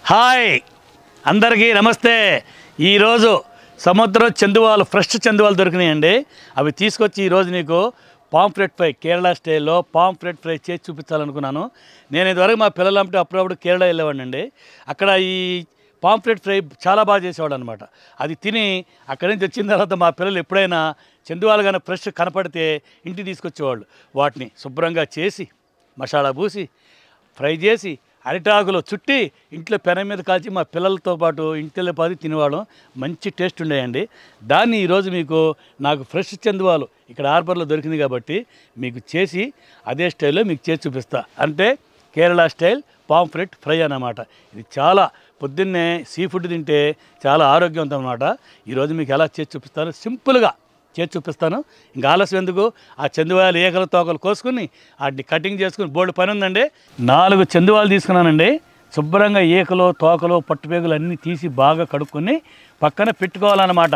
Hi అందరికీ నమస్తే ఈరోజు సముద్రం చందువాలు ఫ్రెష్ చందువాలు దొరికినాయండి అవి తీసుకొచ్చి ఈరోజు నీకు పాంఫ్రెట్ ఫ్రై కేరళ స్టైల్లో పాంఫ్రెట్ ఫ్రై చేసి చూపించాలనుకున్నాను నేను ఇదివరకు మా పిల్లలు అంటే అప్పుడప్పుడు కేరళ వెళ్ళేవాడిని అండి అక్కడ ఈ పాంఫ్రెట్ ఫ్రై చాలా బాగా చేసేవాడు అనమాట అది తిని అక్కడి నుంచి వచ్చిన తర్వాత మా పిల్లలు ఎప్పుడైనా చందువాలు కానీ ఫ్రెష్ కనపడితే ఇంటికి తీసుకొచ్చేవాళ్ళు వాటిని శుభ్రంగా చేసి మసాలా పూసి ఫ్రై చేసి అరిటాకులో చుట్టి ఇంట్లో పెనం మీద కాల్చి మా పిల్లలతో పాటు ఇంటిలో పాది తినేవాళ్ళం మంచి టేస్ట్ ఉండేయండి దాన్ని ఈరోజు మీకు నాకు ఫ్రెష్ చందువాలు ఇక్కడ హార్బర్లో దొరికింది కాబట్టి మీకు చేసి అదే స్టైల్లో మీకు చేసి చూపిస్తా అంటే కేరళ స్టైల్ పాంఫ్రెట్ ఫ్రై అన్నమాట ఇది చాలా పొద్దున్నే సీ ఫుడ్ తింటే చాలా ఆరోగ్యవంతం అన్నమాట ఈరోజు మీకు ఎలా చేసి చూపిస్తాను సింపుల్గా చేసి చూపిస్తాను ఇంకా ఆలస్యం ఎందుకు ఆ చందువాయలు ఏకలు తోకలు కోసుకుని వాటిని కటింగ్ చేసుకుని బోర్డు పని ఉందండి నాలుగు చందువాలు తీసుకున్నానండి శుభ్రంగా ఏకలు తోకలు పట్టుపేగులు అన్నీ తీసి బాగా కడుక్కొని పక్కన పెట్టుకోవాలన్నమాట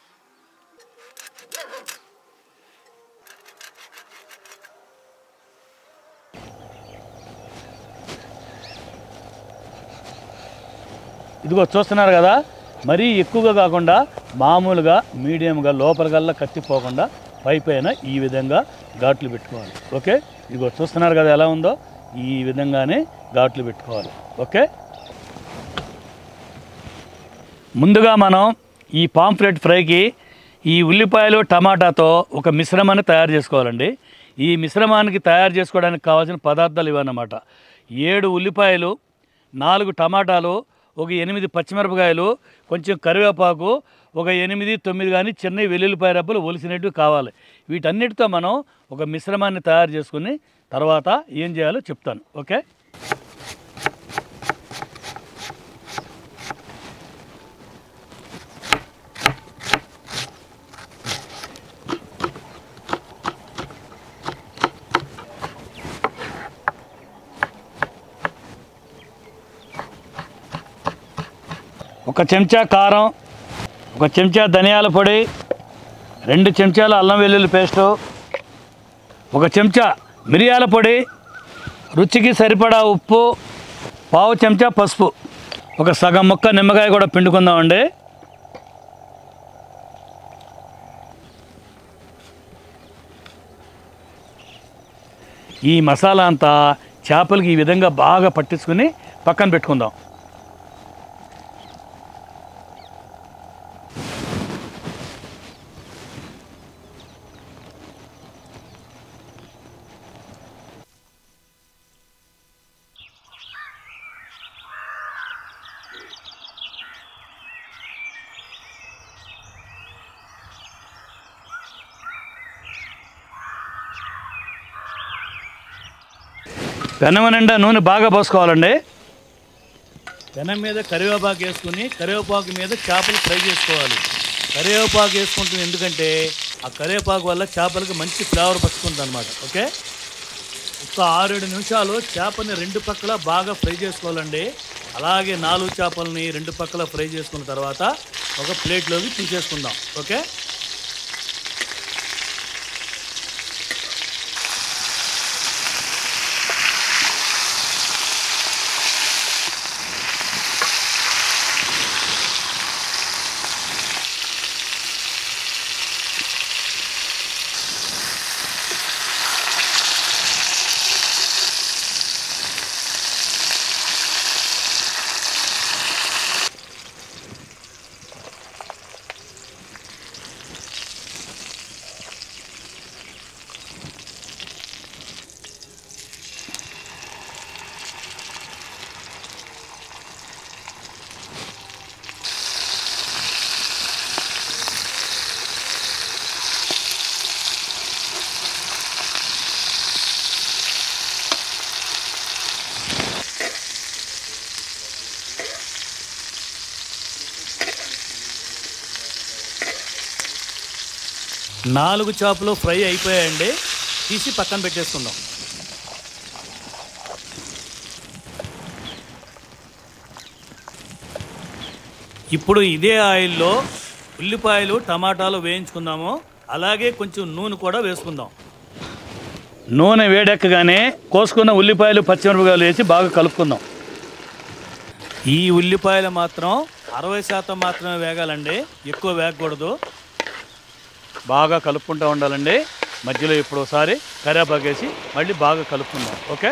ఇదిగో చూస్తున్నారు కదా మరీ ఎక్కువగా కాకుండా మామూలుగా మీడియంగా లోపలికల్లా కత్తిపోకుండా పై పైన ఈ విధంగా ఘాట్లు పెట్టుకోవాలి ఓకే ఇదిగో చూస్తున్నారు కదా ఎలా ఉందో ఈ విధంగానే ఘాట్లు పెట్టుకోవాలి ఓకే ముందుగా మనం ఈ పాంఫ్లెట్ ఫ్రైకి ఈ ఉల్లిపాయలు టమాటాతో ఒక మిశ్రమాన్ని తయారు చేసుకోవాలండి ఈ మిశ్రమానికి తయారు చేసుకోవడానికి కావాల్సిన పదార్థాలు ఇవన్నమాట ఏడు ఉల్లిపాయలు నాలుగు టమాటాలు ఒక ఎనిమిది పచ్చిమిరపకాయలు కొంచెం కరివేపాకు ఒక ఎనిమిది తొమ్మిది కానీ చిన్న వెల్లుల్లిపాయ రబ్బలు ఒలిసినట్టు కావాలి వీటన్నిటితో మనం ఒక మిశ్రమాన్ని తయారు చేసుకుని తర్వాత ఏం చేయాలో చెప్తాను ఓకే ఒక చెంచా కారం ఒక చెంచా ధనియాల పొడి రెండు చెంచాల అల్లం వెల్లుల్లి పేస్టు ఒక చెంచా మిరియాల పొడి రుచికి సరిపడా ఉప్పు పావు చెంచా పసుపు ఒక సగం ముక్క నిమ్మకాయ కూడా పిండుకుందామండి ఈ మసాలా అంతా చేపలకి ఈ విధంగా బాగా పట్టించుకుని పక్కన పెట్టుకుందాం పెనం నిండా నూనె బాగా పోసుకోవాలండి పెనం మీద కరివేపాకు వేసుకుని కరివేపాకు మీద చేపలు ఫ్రై చేసుకోవాలి కరివేపాకు వేసుకుంటుంది ఎందుకంటే ఆ కరివేపాకు వల్ల చేపలకి మంచి ఫ్లేవర్ పట్టుకుంటుంది అనమాట ఓకే ఒక ఆరేడు నిమిషాలు చేపని రెండు పక్కల బాగా ఫ్రై చేసుకోవాలండి అలాగే నాలుగు చేపలని రెండు పక్కల ఫ్రై చేసుకున్న తర్వాత ఒక ప్లేట్లోకి తీసేసుకుందాం ఓకే నాలుగు చేపలు ఫ్రై అయిపోయాయండి తీసి పక్కన పెట్టేసుకుందాం ఇప్పుడు ఇదే ఆయిల్లో ఉల్లిపాయలు టమాటాలు వేయించుకుందాము అలాగే కొంచెం నూనె కూడా వేసుకుందాం నూనె వేడెక్కగానే కోసుకున్న ఉల్లిపాయలు పచ్చిమిరపకాయలు వేసి బాగా కలుపుకుందాం ఈ ఉల్లిపాయలు మాత్రం అరవై శాతం మాత్రమే వేగాలండి ఎక్కువ వేగకూడదు బాగా కలుపుకుంటూ ఉండాలండి మధ్యలో ఇప్పుడు ఒకసారి కరివేపాకు వేసి మళ్ళీ బాగా కలుపుకుందాం ఓకే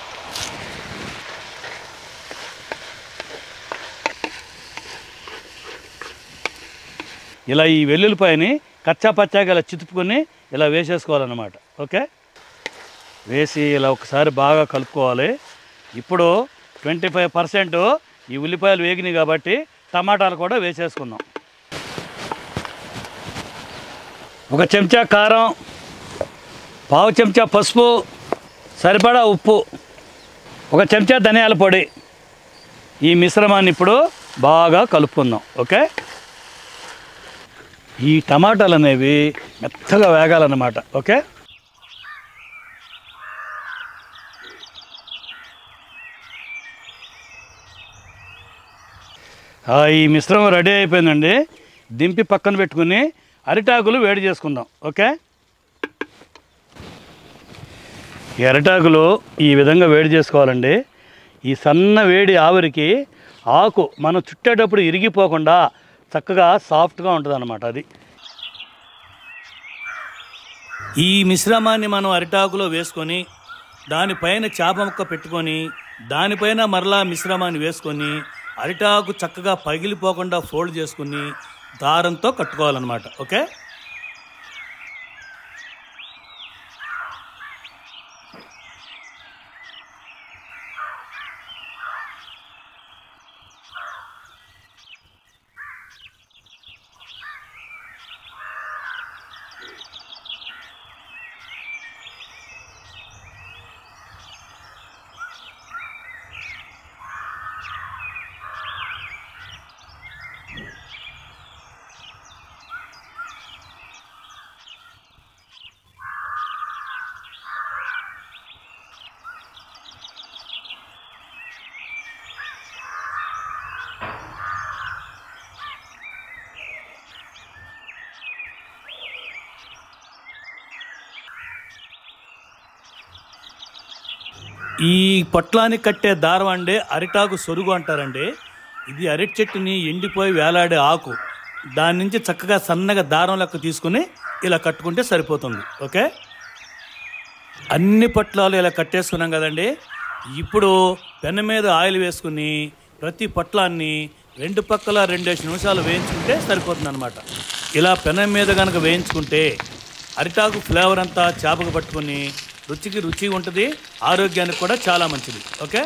ఇలా ఈ వెల్లుల్లిపాయని కచ్చా పచ్చాగా ఇలా చితుపుకొని ఇలా వేసేసుకోవాలన్నమాట ఓకే వేసి ఇలా ఒకసారి బాగా కలుపుకోవాలి ఇప్పుడు ట్వంటీ ఫైవ్ పర్సెంట్ ఈ ఉల్లిపాయలు వేగినాయి కాబట్టి టమాటాలు కూడా వేసేసుకుందాం ఒక చెంచా కారం పావు చెంచా పసుపు సరిపడా ఉప్పు ఒక చెంచా ధనియాల పొడి ఈ మిశ్రమాన్ని ఇప్పుడు బాగా కలుపుకుందాం ఓకే ఈ టమాటాలు అనేవి మెత్తగా వేగాలన్నమాట ఓకే ఆ, ఈ మిశ్రమం రెడీ అయిపోయిందండి దింపి పక్కన పెట్టుకుని అరిటాకులు వేడి చేసుకుందాం ఓకే ఈ అరిటాకులు ఈ విధంగా వేడి చేసుకోవాలండి ఈ సన్న వేడి ఆవిరికి ఆకు మనం చుట్టేటప్పుడు ఇరిగిపోకుండా చక్కగా సాఫ్ట్గా ఉంటుంది అన్నమాట అది ఈ మిశ్రమాన్ని మనం అరిటాకులో వేసుకొని దానిపైన చేప ముక్క పెట్టుకొని దానిపైన మరలా మిశ్రమాన్ని వేసుకొని అరిటాకు చక్కగా పగిలిపోకుండా ఫోల్డ్ చేసుకుని దారంతో కట్టుకోవాలన్నమాట ఓకే ఈ పొట్లానికి కట్టే దారం అండి అరిటాకు సొరుగు అంటారండి ఇది అరటి చెట్టుని ఎండిపోయి వేలాడే ఆకు దాని నుంచి చక్కగా సన్నగా దారం లెక్క తీసుకుని ఇలా కట్టుకుంటే సరిపోతుంది ఓకే అన్ని పొట్లాలు ఇలా కట్టేసుకున్నాం కదండి ఇప్పుడు పెన్ను మీద ఆయిల్ వేసుకుని ప్రతి పొట్లాన్ని రెండు పక్కల రెండేసి నిమిషాలు వేయించుకుంటే సరిపోతుంది అనమాట ఇలా పెనం మీద కనుక వేయించుకుంటే అరిటాకు ఫ్లేవర్ అంతా చేపకు పట్టుకొని రుచికి రుచి ఉంటుంది ఆరోగ్యానికి కూడా చాలా మంచిది ఓకే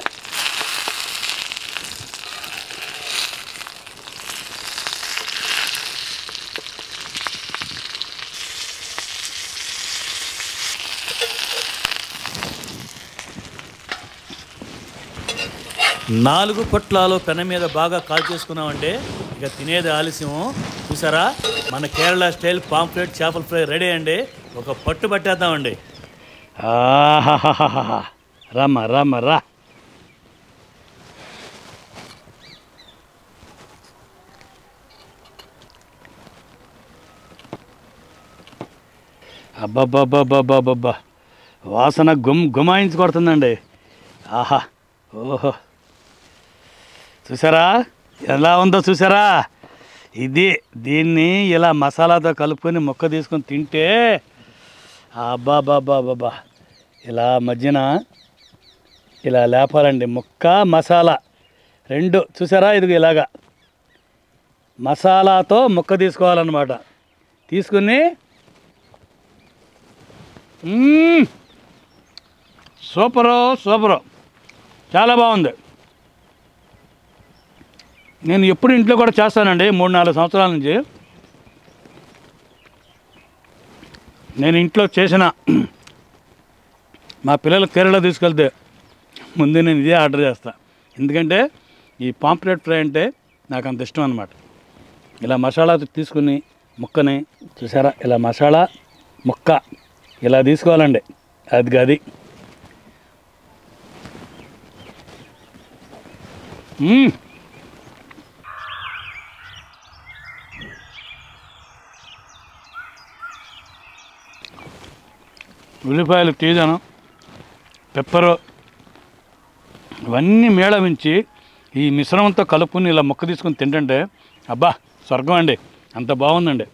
నాలుగు పొట్లాలు పెన మీద బాగా కాల్ చేసుకున్నామంటే ఇక తినేది ఆలస్యం చూసారా మన కేరళ స్టైల్ పాంప్లెట్ చేపల ఫ్రై రెడీ అండి ఒక పట్టు పట్టేద్దామండి ఆహాహాహాహా. రమ్మ రమ్మ రా అబ్బబ్బబ్బబ్బబ్బబ్బా వాసన గుమ్ గుమాయించి కొడుతుందండి ఆహా ఓహో చూసారా ఎలా ఉందో చూసారా ఇది దీన్ని ఇలా మసాలాతో కలుపుకొని ముక్క తీసుకొని తింటే అబ్బాబాబాబాబా ఇలా మధ్యన ఇలా లేపాలండి ముక్క మసాలా రెండు చూసారా ఇది ఇలాగా మసాలాతో ముక్క తీసుకోవాలన్నమాట తీసుకుని మ్మ్. సూపరు సూపరు చాలా బాగుంది నేను ఎప్పుడు ఇంట్లో కూడా చేస్తానండి మూడు నాలుగు సంవత్సరాల నుంచి నేను ఇంట్లో చేసిన మా పిల్లలు కేరళ తీసుకెళ్తే ముందు నేను ఇదే ఆర్డర్ చేస్తా ఎందుకంటే ఈ పాంప్లెట్ ఫ్రై అంటే నాకు అంత ఇష్టం అనమాట ఇలా మసాలా తీసుకుని ముక్కని చూసారా ఇలా మసాలా ముక్క ఇలా తీసుకోవాలండి అది గది మ్మ్. ఉల్లిపాయలు తీదనం పెప్పరు ఇవన్నీ మేళవించి ఈ మిశ్రమంతో కలుపుకుని ఇలా ముక్క తీసుకుని తింటుంటే అబ్బా స్వర్గం అండి అంత బాగుందండి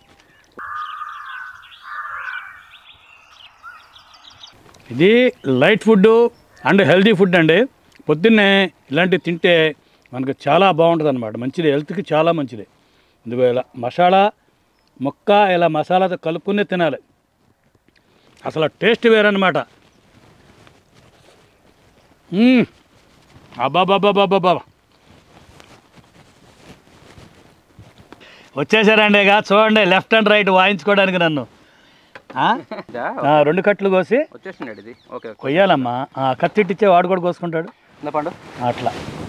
ఇది light food and healthy food అండి పొద్దున్నే ఇలాంటివి తింటే మనకు చాలా బాగుంటుంది అనమాట మంచిది హెల్త్కి చాలా మంచిది ఇదిగో ఇలా మసాలా ముక్క ఇలా మసాలాతో కలుపుకునే తినాలి అసలు టేస్ట్ వేరనమాట అబ్బాబాబాబాబా వచ్చేసారండి ఇక చూడండి లెఫ్ట్ అండ్ రైట్ వాయించుకోవడానికి నన్ను ఆ? ఆ, రెండు కట్లు కోసి వచ్చేసింది ఇది ఓకే కొయ్యాలమ్మా ఆ, కత్తి ఇట్టిచ్చే వాడు కూడా కోసుకుంటాడు పండు అట్లా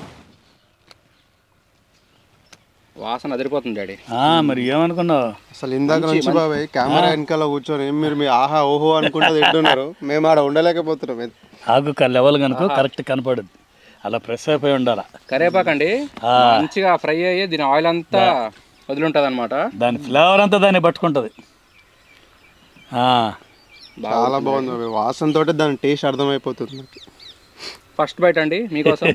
వాసన అదిరిపోతుంది డాడీ ఆ, మరి ఏమనుకున్నావు అసలు ఇందాక నుంచి బాబాయ్ కెమెరా వెనకాల కూర్చొని మీరు మీ ఆహా ఓహో అనుకుంటూ తింటున్నారు మేము ఆడ ఉండలేకపోతున్నాం ఆకు క- లెవెల్ కనుక కరెక్ట్ కనపడుద్ది అలా ప్రెస్ అయిపోయి ఉండాలి కరేపాకండి ఆ. మంచిగా ఫ్రై అయ్యి దీని ఆయిల్ అంతా వదిలింటుంది అనమాట దాని ఫ్లేవర్ అంతా దాన్ని పట్టుకుంటుంది ఆ, చాలా బాగుంది బాబాయ్ వాసన తోటి దాని టేస్ట్ అర్థమైపోతుంది నాకు ఫస్ట్ బైట్ అండి మీకోసం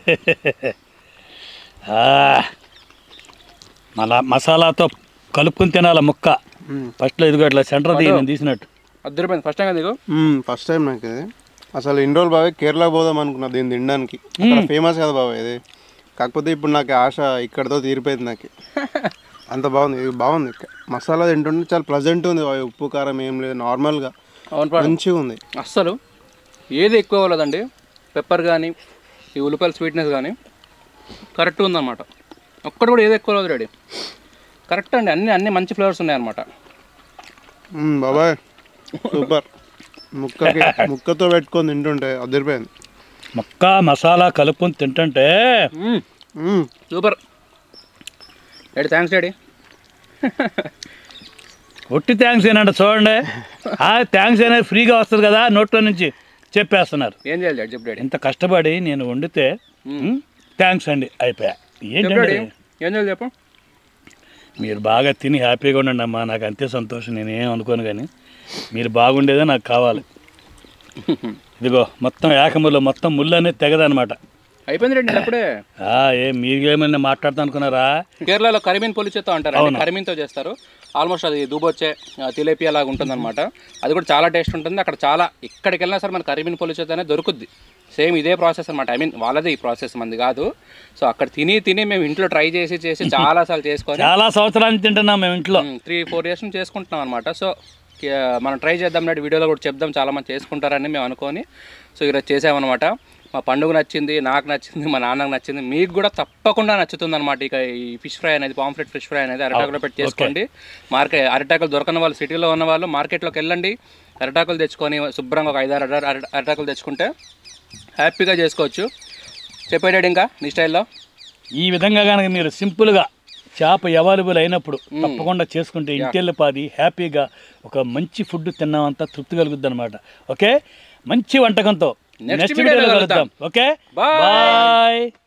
ఆ. మళ్ళా మసాలాతో కలుపుకుని తినాలి ముక్క ఫస్ట్లో ఇదిగో ఇట్లా సెంటర్ దిగి నేను తీసినట్టు అద్దరిపోయింది ఫస్ట్ టైం నీకు ఫస్ట్ టైం నాకు ఇది అసలు ఇన్ని రోజులు బాబాయ్ కేరళ పోదాం అనుకున్నా దీన్ని తినడానికి అక్కడ ఫేమస్ కదా బాబాయ్ ఇది కాకపోతే ఇప్పుడు నాకు ఆశ ఇక్కడతో తీరిపోయింది నాకు అంత బాగుంది ఇది బాగుంది మసాలా తింటుంటే చాలా ప్లజెంట్ ఉంది బాబాయ్ ఉప్పు కారం ఏం లేదు నార్మల్గా అవును పాడు మంచిగా ఉంది అస్సలు ఏది ఎక్కువ అవ్వలేదండి పెప్పర్ కానీ ఈ ఉల్లిపాయల స్వీట్నెస్ కానీ కరెక్ట్ ఉందన్నమాట ఒక్కటి కూడా ఏది ఎక్కువ లేదు డాడీ కరెక్ట్ అండి అన్ని అన్ని మంచి ఫ్లేవర్స్ ఉన్నాయన్నమాట మ్మ్, బాబాయ్ సూపర్ ముక్కకి ముక్కతో పెట్టుకొని తింటుంటే అదిరిపోయింది ముక్క మసాలా కలుపుకొని తింటుంటే మ్మ్. సూపర్ డాడీ థ్యాంక్స్ డాడీ ఒట్టి థ్యాంక్స్ ఏనంట చూడండి ఆ థ్యాంక్స్ అనేది ఫ్రీగా వస్తుంది కదా నోట్లో నుంచి చెప్పేస్తున్నారు ఏం చేయాలి డాడీ చెప్పు డాడీ ఇంత కష్టపడి నేను వండితే థ్యాంక్స్ అండి అయిపోయా చెప్పు డాడీ ఏంటండి ఏం చేయాలి చెప్పు మీరు బాగా తిని హ్యాపీగా ఉండండి అమ్మా నాకు అంతే సంతోషం నేను ఏం అనుకోను కానీ మీరు బాగుండేదే నాకు కావాలి ఇదిగో మొత్తం ఏకములో మొత్తం ముళ్ళు అనేది తెగదనమాట అయిపోయింది డాడీ నేను అప్పుడే ఆ, ఏం మీరేమైనా మాట్లాడుతా అనుకున్నారా కేరళలో కరిమీన్ పొలిచేతో అంటారు అండి కరిమీన్తో చేస్తారు ఆల్మోస్ట్ అది దూబొచ్చే తిలేపి లాగా ఉంటుంది అనమాట అది కూడా చాలా టేస్ట్ ఉంటుంది అక్కడ చాలా ఎక్కడికి వెళ్ళినా సరే మన కరిమీన్ పొలిచేతో అనేది దొరుకుద్ది సేమ్ ఇదే ప్రాసెస్ అనమాట ఐ మీన్ వాళ్ళదే ఈ ప్రాసెస్ మంది కాదు సో అక్కడ తిని తిని మేము ఇంట్లో ట్రై చేసి చేసి చాలా సార్లు చేసుకొని చాలా సంవత్సరాల నుంచి తింటున్నాం మేము ఇంట్లో త్రీ ఫోర్ ఇయర్స్ నుంచి చేసుకుంటున్నాం అనమాట సో కి- మనం ట్రై చేద్దాం నాటి వీడియోలో కూడా చెప్దాం చాలా మంది చేసుకుంటారని మేము అనుకొని సో ఈరోజు చేసామన్నమాట మా పండుగ నచ్చింది నాకు నచ్చింది మా నాన్నకు నచ్చింది మీకు కూడా తప్పకుండా నచ్చుతుంది అనమాట ఇక ఈ ఫిష్ ఫ్రై అనేది పాంఫ్లెట్ ఫిష్ ఫ్రై అనేది అరటాకులో పెట్టి చేసుకోండి మార్కెట్ అరటాకులు దొరకని వాళ్ళు సిటీలో ఉన్న వాళ్ళు మార్కెట్లోకి వెళ్ళండి అరటాకులు తెచ్చుకొని శుభ్రంగా ఒక ఐదారు అర అర- అరటాకులు తెచ్చుకుంటే హ్యాపీగా చేసుకోవచ్చు చెప్పేటాడు ఇంకా నీ స్టైల్లో ఈ విధంగా కనుక మీరు సింపుల్గా చేప అవైలబుల్ అయినప్పుడు తప్పకుండా చేసుకుంటే ఇంటిల్లిపాది హ్యాపీగా ఒక మంచి ఫుడ్ తిన్నామంతా తృప్తి కలుగుద్ది అనమాట ఓకే మంచి వంటకంతో Next నెక్స్ట్ video లో వీడియోలో కలుద్దాం. కలుద్దాం ఓకే Bye. బాయ్